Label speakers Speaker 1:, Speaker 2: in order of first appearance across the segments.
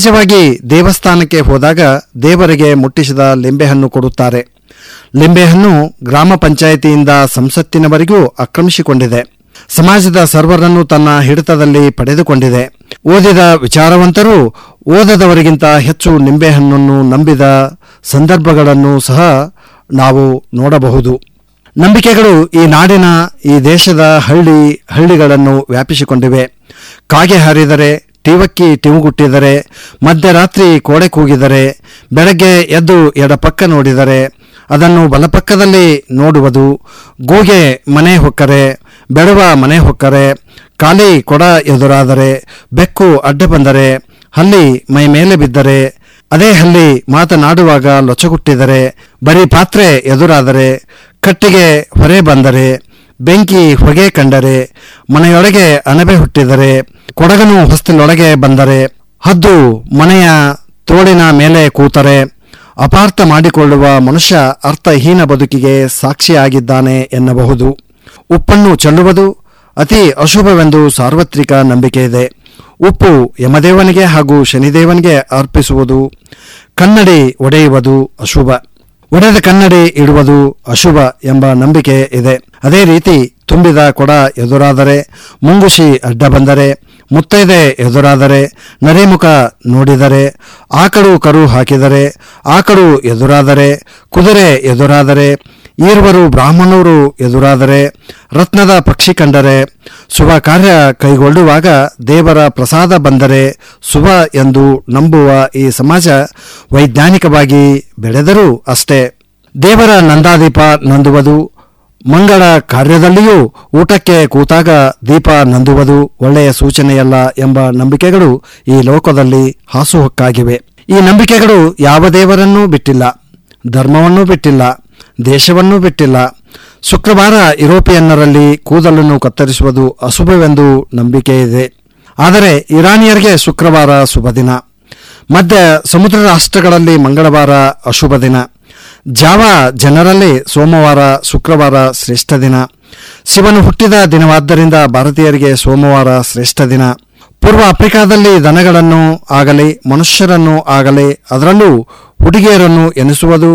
Speaker 1: ಸಹಜವಾಗಿ ದೇವಸ್ಥಾನಕ್ಕೆ ಹೋದಾಗ ದೇವರಿಗೆ ಮುಟ್ಟಿಸಿದ ಲಿಂಬೆಹಣ್ಣು ಕೊಡುತ್ತಾರೆ ಲಿಂಬೆಹಣ್ಣು ಗ್ರಾಮ ಪಂಚಾಯಿತಿಯಿಂದ ಸಂಸತ್ತಿನವರೆಗೂ ಆಕ್ರಮಿಸಿಕೊಂಡಿದೆ ಸಮಾಜದ ಸರ್ವರನ್ನು ತನ್ನ ಹಿಡಿತದಲ್ಲಿ ಪಡೆದುಕೊಂಡಿದೆ ಓದಿದ ವಿಚಾರವಂತರು ಓದದವರಿಗಿಂತ ಹೆಚ್ಚು ನಿಂಬೆಹಣ್ಣನ್ನು ನಂಬಿದ ಸಂದರ್ಭಗಳನ್ನು ಸಹ ನಾವು ನೋಡಬಹುದು ನಂಬಿಕೆಗಳು ಈ ನಾಡಿನ ಈ ದೇಶದ ಹಳ್ಳಿ ಹಳ್ಳಿಗಳನ್ನು ವ್ಯಾಪಿಸಿಕೊಂಡಿವೆ ಕಾಗೆ ಹಾರಿದರೆ ಟಿವಕ್ಕಿ ಟಿವುಗುಟ್ಟಿದರೆ ಮಧ್ಯರಾತ್ರಿ ಕೋಡೆ ಕೂಗಿದರೆ ಬೆಳಗ್ಗೆ ಎದ್ದು ಎಡಪಕ್ಕ ನೋಡಿದರೆ ಅದನ್ನು ಬಲಪಕ್ಕದಲ್ಲಿ ನೋಡುವುದು ಗೋಗೆ ಮನೆ ಹೊಕ್ಕರೆ ಬೆಳವ ಮನೆ ಹೊಕ್ಕರೆ ಖಾಲಿ ಕೊಡ ಎದುರಾದರೆ ಬೆಕ್ಕು ಅಡ್ಡ ಬಂದರೆ ಹಲ್ಲಿ ಮೈ ಮೇಲೆ ಬಿದ್ದರೆ ಅದೇ ಹಲ್ಲಿ ಮಾತನಾಡುವಾಗ ಲೊಚಗುಟ್ಟಿದರೆ ಬರೀ ಪಾತ್ರೆ ಎದುರಾದರೆ ಕಟ್ಟಿಗೆ ಹೊರೆ ಬಂದರೆ ಬೆಂಕಿ ಹೊಗೆ ಕಂಡರೆ ಮನೆಯೊಳಗೆ ಅಣಬೆ ಹುಟ್ಟಿದರೆ ಕೊಡಗನು ಹೊಸ್ತಿಲೊಳಗೆ ಬಂದರೆ ಹದ್ದು ಮನೆಯ ತೋಳಿನ ಮೇಲೆ ಕೂತರೆ ಅಪಾರ್ಥ ಮಾಡಿಕೊಳ್ಳುವ ಮನುಷ್ಯ ಅರ್ಥಹೀನ ಬದುಕಿಗೆ ಸಾಕ್ಷಿಯಾಗಿದ್ದಾನೆ ಎನ್ನಬಹುದು ಉಪ್ಪನ್ನು ಚೆಲ್ಲುವುದು ಅತಿ ಅಶುಭವೆಂದು ಸಾರ್ವತ್ರಿಕ ನಂಬಿಕೆ ಇದೆ ಉಪ್ಪು ಯಮದೇವನಿಗೆ ಹಾಗೂ ಶನಿದೇವನಿಗೆ ಅರ್ಪಿಸುವುದು ಕನ್ನಡಿ ಒಡೆಯುವುದು ಅಶುಭ ಒಡೆದ ಕನ್ನಡಿ ಇಡುವುದು ಅಶುಭ ಎಂಬ ನಂಬಿಕೆ ಇದೆ ಅದೇ ರೀತಿ ತುಂಬಿದ ಕೊಡ ಎದುರಾದರೆ ಮುಂಗುಸಿ ಅಡ್ಡ ಬಂದರೆ ಮುತ್ತೈದೆ ಎದುರಾದರೆ ನರೇಮುಖ ನೋಡಿದರೆ ಆಕಳು ಕರು ಹಾಕಿದರೆ ಆಕಳು ಎದುರಾದರೆ ಕುದುರೆ ಎದುರಾದರೆ ಈರ್ವರು ಬ್ರಾಹ್ಮಣರು ಎದುರಾದರೆ ರತ್ನದ ಪಕ್ಷಿ ಕಂಡರೆ ಶುಭ ಕಾರ್ಯ ಕೈಗೊಳ್ಳುವಾಗ ದೇವರ ಪ್ರಸಾದ ಬಂದರೆ ಶುಭ ಎಂದು ನಂಬುವ ಈ ಸಮಾಜ ವೈಜ್ಞಾನಿಕವಾಗಿ ಬೆಳೆದರೂ ಅಷ್ಟೇ ದೇವರ ನಂದಾದೀಪ ನಂದುವುದು ಮಂಗಳ ಕಾರ್ಯದಲ್ಲಿಯೂ ಊಟಕ್ಕೆ ಕೂತಾಗ ದೀಪ ನಂದುವುದು ಒಳ್ಳೆಯ ಸೂಚನೆಯಲ್ಲ ಎಂಬ ನಂಬಿಕೆಗಳು ಈ ಲೋಕದಲ್ಲಿ ಹಾಸುಹೊಕ್ಕಾಗಿವೆ ಈ ನಂಬಿಕೆಗಳು ಯಾವ ದೇವರನ್ನೂ ಬಿಟ್ಟಿಲ್ಲ ಧರ್ಮವನ್ನೂ ಬಿಟ್ಟಿಲ್ಲ ದೇಶವನ್ನೂ ಬಿಟ್ಟಿಲ್ಲ ಶುಕ್ರವಾರ ಯುರೋಪಿಯನ್ನರಲ್ಲಿ ಕೂದಲನ್ನು ಕತ್ತರಿಸುವುದು ಅಶುಭವೆಂದು ನಂಬಿಕೆ ಇದೆ ಆದರೆ ಇರಾನಿಯರಿಗೆ ಶುಕ್ರವಾರ ಶುಭ ದಿನ ಮಧ್ಯ ಸಮುದ್ರ ರಾಷ್ಟ್ರಗಳಲ್ಲಿ ಮಂಗಳವಾರ ಅಶುಭ ದಿನ ಜಾವ ಜನರಲ್ಲಿ ಸೋಮವಾರ ಶುಕ್ರವಾರ ಶ್ರೇಷ್ಠ ದಿನ ಶಿವನು ಹುಟ್ಟಿದ ದಿನವಾದ್ದರಿಂದ ಭಾರತೀಯರಿಗೆ ಸೋಮವಾರ ಶ್ರೇಷ್ಠ ದಿನ ಪೂರ್ವ ಆಫ್ರಿಕಾದಲ್ಲಿ ದನಗಳನ್ನು ಆಗಲಿ ಮನುಷ್ಯರನ್ನು ಆಗಲಿ ಅದರಲ್ಲೂ ಹುಡುಗಿಯರನ್ನು ಎನಿಸುವುದು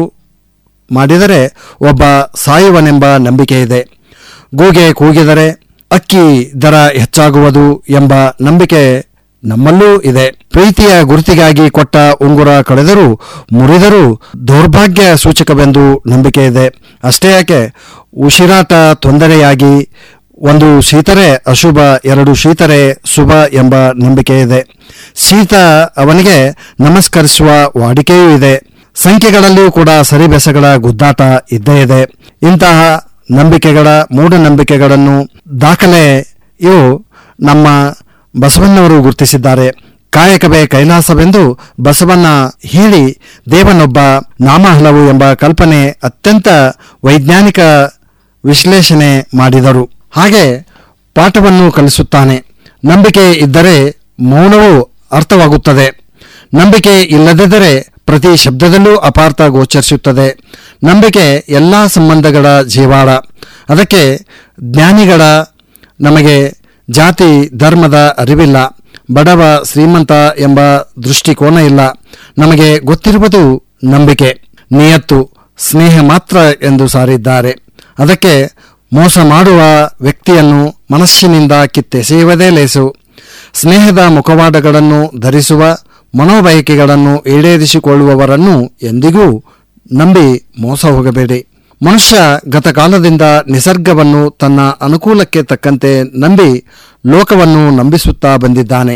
Speaker 1: ಮಾಡಿದರೆ ಒಬ್ಬ ಸಾಯುವನೆಂಬ ನಂಬಿಕೆ ಇದೆ ಗೂಗೆ ಕೂಗಿದರೆ ಅಕ್ಕಿ ದರ ಹೆಚ್ಚಾಗುವುದು ಎಂಬ ನಂಬಿಕೆ ನಮ್ಮಲ್ಲೂ ಇದೆ ಪ್ರೀತಿಯ ಗುರುತಿಗಾಗಿ ಕೊಟ್ಟ ಉಂಗುರ ಕಳೆದರೂ ಮುರಿದರೂ ದೌರ್ಭಾಗ್ಯ ಸೂಚಕವೆಂದು ನಂಬಿಕೆ ಇದೆ ಅಷ್ಟೇ ಯಾಕೆ ಉಸಿರಾಟ ತೊಂದರೆಯಾಗಿ ಒಂದು ಶೀತರೆ ಅಶುಭ ಎರಡು ಶೀತರೆ ಶುಭ ಎಂಬ ನಂಬಿಕೆ ಇದೆ ಶೀತ ಅವನಿಗೆ ನಮಸ್ಕರಿಸುವ ವಾಡಿಕೆಯೂ ಇದೆ ಸಂಖ್ಯೆಗಳಲ್ಲಿಯೂ ಕೂಡ ಸರಿಬೆಸಗಳ ಗುದ್ದಾಟ ಇದ್ದೇ ಇದೆ ಇಂತಹ ನಂಬಿಕೆಗಳ ಮೂಢನಂಬಿಕೆಗಳನ್ನು ದಾಖಲೆ ಇವು ನಮ್ಮ ಬಸವಣ್ಣವರು ಗುರುತಿಸಿದ್ದಾರೆ ಕಾಯಕವೇ ಕೈಲಾಸವೆಂದು ಬಸವಣ್ಣ ಹೇಳಿ ದೇವನೊಬ್ಬ ನಾಮ ಹಲವು ಎಂಬ ಕಲ್ಪನೆ ಅತ್ಯಂತ ವೈಜ್ಞಾನಿಕ ವಿಶ್ಲೇಷಣೆ ಮಾಡಿದರು ಹಾಗೆ ಪಾಠವನ್ನು ಕಲಿಸುತ್ತಾನೆ ನಂಬಿಕೆ ಇದ್ದರೆ ಮೌನವೂ ಅರ್ಥವಾಗುತ್ತದೆ ನಂಬಿಕೆ ಇಲ್ಲದಿದ್ದರೆ ಪ್ರತಿ ಶಬ್ದದಲ್ಲೂ ಅಪಾರ್ಥ ಗೋಚರಿಸುತ್ತದೆ ನಂಬಿಕೆ ಎಲ್ಲ ಸಂಬಂಧಗಳ ಜೀವಾಳ ಅದಕ್ಕೆ ಜ್ಞಾನಿಗಳ ನಮಗೆ ಜಾತಿ ಧರ್ಮದ ಅರಿವಿಲ್ಲ ಬಡವ ಶ್ರೀಮಂತ ಎಂಬ ದೃಷ್ಟಿಕೋನ ಇಲ್ಲ ನಮಗೆ ಗೊತ್ತಿರುವುದು ನಂಬಿಕೆ ನಿಯತ್ತು ಸ್ನೇಹ ಮಾತ್ರ ಎಂದು ಸಾರಿದ್ದಾರೆ ಅದಕ್ಕೆ ಮೋಸ ಮಾಡುವ ವ್ಯಕ್ತಿಯನ್ನು ಮನಸ್ಸಿನಿಂದ ಕಿತ್ತೆಸೆಯುವುದೇ ಲೇಸು ಸ್ನೇಹದ ಮುಖವಾಡಗಳನ್ನು ಧರಿಸುವ ಮನೋಬಯಕೆಗಳನ್ನು ಈಡೇರಿಸಿಕೊಳ್ಳುವವರನ್ನು ಎಂದಿಗೂ ನಂಬಿ ಮೋಸ ಹೋಗಬೇಡಿ ಮನುಷ್ಯ ಗತಕಾಲದಿಂದ ನಿಸರ್ಗವನ್ನು ತನ್ನ ಅನುಕೂಲಕ್ಕೆ ತಕ್ಕಂತೆ ನಂಬಿ ಲೋಕವನ್ನು ನಂಬಿಸುತ್ತಾ ಬಂದಿದ್ದಾನೆ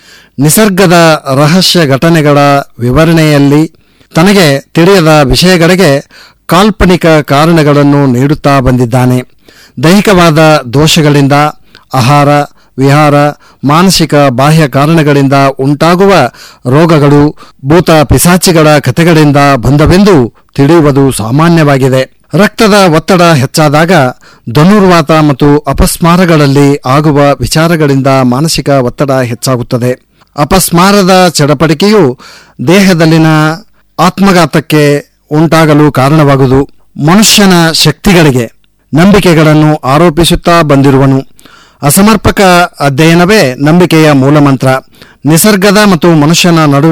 Speaker 1: ನಿಸರ್ಗದ ರಹಸ್ಯ ಘಟನೆಗಳ ವಿವರಣೆಯಲ್ಲಿ ತನಗೆ ತಿಳಿಯದ ವಿಷಯಗಳಿಗೆ ಕಾಲ್ಪನಿಕ ಕಾರಣಗಳನ್ನು ನೀಡುತ್ತಾ ಬಂದಿದ್ದಾನೆ ದೈಹಿಕವಾದ ದೋಷಗಳಿಂದ ಆಹಾರ ವಿಹಾರ ಮಾನಸಿಕ ಬಾಹ್ಯ ಕಾರಣಗಳಿಂದ ಉಂಟಾಗುವ ರೋಗಗಳು ಭೂತ ಪಿಸಾಚಿಗಳ ಕಥೆಗಳಿಂದ ಬಂದವೆಂದು ತಿಳಿಯುವುದು ಸಾಮಾನ್ಯವಾಗಿದೆ ರಕ್ತದ ಒತ್ತಡ ಹೆಚ್ಚಾದಾಗ ಧನುರ್ವಾತ ಮತ್ತು ಅಪಸ್ಮಾರಗಳಲ್ಲಿ ಆಗುವ ವಿಚಾರಗಳಿಂದ ಮಾನಸಿಕ ಒತ್ತಡ ಹೆಚ್ಚಾಗುತ್ತದೆ ಅಪಸ್ಮಾರದ ಚಡಪಡಿಕೆಯು ದೇಹದಲ್ಲಿನ ಆತ್ಮಘಾತಕ್ಕೆ ಉಂಟಾಗಲು ಕಾರಣವಾಗುವುದು ಮನುಷ್ಯನ ಶಕ್ತಿಗಳಿಗೆ ನಂಬಿಕೆಗಳನ್ನು ಆರೋಪಿಸುತ್ತಾ ಬಂದಿರುವನು ಅಸಮರ್ಪಕ ಅಧ್ಯಯನವೇ ನಂಬಿಕೆಯ ಮೂಲಮಂತ್ರ ನಿಸರ್ಗದ ಮತ್ತು ಮನುಷ್ಯನ ನಡುವೆ